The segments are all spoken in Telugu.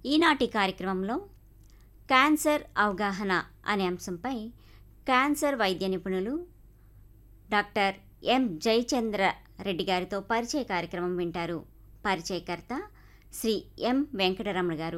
ఈనాటి కార్యక్రమంలో క్యాన్సర్ అవగాహన అనే అంశంపై క్యాన్సర్ వైద్య నిపుణులు డాక్టర్ ఎం జయచంద్ర రెడ్డి గారితో పరిచయ కార్యక్రమం వింటారు పరిచయకర్త శ్రీ ఎం వెంకటరమణ గారు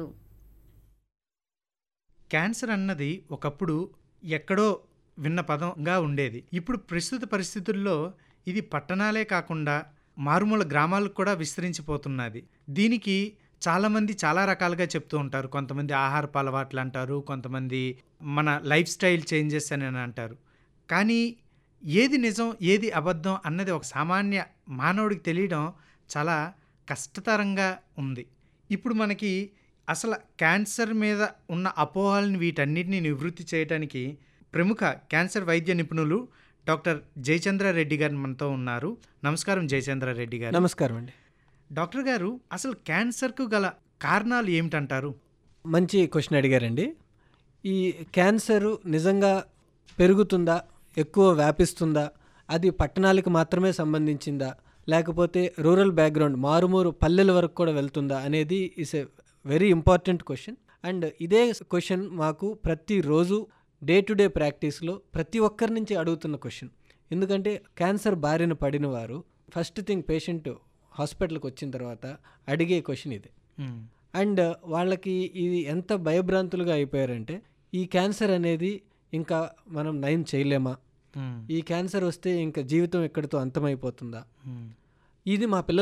క్యాన్సర్ అన్నది ఒకప్పుడు ఎక్కడో విన్న పదంగా ఉండేది ఇప్పుడు ప్రస్తుత పరిస్థితుల్లో ఇది పట్టణాలే కాకుండా మారుమూల గ్రామాలకు కూడా విస్తరించిపోతున్నది దీనికి చాలామంది చాలా రకాలుగా చెప్తూ ఉంటారు కొంతమంది ఆహారపు అలవాట్లు అంటారు కొంతమంది మన లైఫ్ స్టైల్ చేంజెస్ అని అని అంటారు కానీ ఏది నిజం ఏది అబద్ధం అన్నది ఒక సామాన్య మానవుడికి తెలియడం చాలా కష్టతరంగా ఉంది ఇప్పుడు మనకి అసలు క్యాన్సర్ మీద ఉన్న అపోహల్ని వీటన్నిటిని నివృత్తి చేయడానికి ప్రముఖ క్యాన్సర్ వైద్య నిపుణులు డాక్టర్ జయచంద్ర రెడ్డి గారు మనతో ఉన్నారు నమస్కారం జయచంద్ర రెడ్డి గారు నమస్కారం అండి డాక్టర్ గారు అసలు క్యాన్సర్కు గల కారణాలు ఏమిటంటారు మంచి క్వశ్చన్ అడిగారండి ఈ క్యాన్సర్ నిజంగా పెరుగుతుందా ఎక్కువ వ్యాపిస్తుందా అది పట్టణాలకు మాత్రమే సంబంధించిందా లేకపోతే రూరల్ బ్యాక్గ్రౌండ్ మారుమూరు పల్లెల వరకు కూడా వెళ్తుందా అనేది is a very important question and ఇదే క్వశ్చన్ మాకు ప్రతిరోజు డే టు డే ప్రాక్టీస్లో ప్రతి ఒక్కరి నుంచి అడుగుతున్న క్వశ్చన్ ఎందుకంటే క్యాన్సర్ బారిన పడిన వారు ఫస్ట్ థింగ్ పేషెంట్ హాస్పిటల్కి వచ్చిన తర్వాత అడిగే క్వశ్చన్ ఇది మ్మ్. అండ్ వాళ్ళకి ఇది ఎంత భయభ్రాంతులుగా అయిపోయారంటే ఈ క్యాన్సర్ అనేది ఇంకా మనం నయం చేయలేమా మ్మ్. ఈ క్యాన్సర్ వస్తే ఇంకా జీవితం ఎక్కడితో అంతమైపోతుందా మ్మ్. ఇది మా పిల్లలు